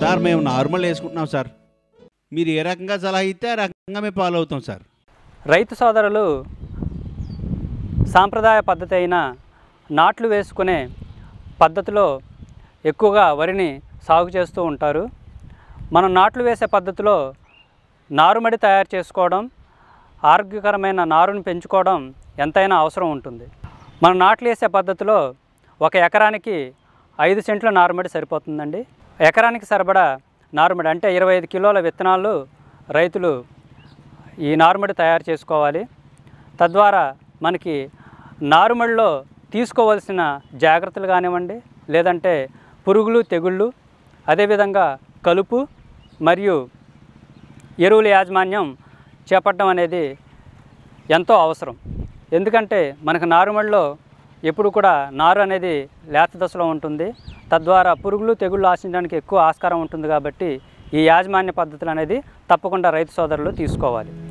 sir మేము normal వేసుకుంటున్నాం sir మీరు ఏ రకంగా సలహా ఇస్తే ఆ రకంగా మేము ఫాలో అవుతాం సార్ రైతు సోదరులు సాంప్రదాయ పద్ధతి అయిన నాట్లు వేసుకునే పద్ధతిలో ఎక్కువగా వరిని సాగు చేస్తూ ఉంటారు మనం నాట్లు వేసే పద్ధతిలో నారుమడి తయారు చేసుకోవడం ఆరోగ్యకరమైన నారుని పెంచుకోవడం ఎంతైనా అవసరం ఉంటుంది మనం నాట్లు వేసే పద్ధతిలో ఒక ఎకరానికి ఐదు సెంట్ల నారుమడి సరిపోతుందండి ఎకరానికి సరిపడా నారుమడి అంటే ఇరవై ఐదు కిలోల విత్తనాలు రైతులు ఈ నారుమడి తయారు చేసుకోవాలి తద్వారా మనకి నారుమడిలో తీసుకోవాల్సిన జాగ్రత్తలు కానివ్వండి లేదంటే పురుగులు తెగుళ్ళు అదేవిధంగా కలుపు మరియు ఎరువుల యాజమాన్యం చేపట్టడం అనేది ఎంతో అవసరం ఎందుకంటే మనకు నారుమడిలో ఎప్పుడు కూడా నారు అనేది లేత దశలో ఉంటుంది తద్వారా పురుగులు తెగుళ్ళు ఆశించడానికి ఎక్కువ ఆస్కారం ఉంటుంది కాబట్టి ఈ యాజమాన్య పద్ధతులు అనేది తప్పకుండా రైతు సోదరులు తీసుకోవాలి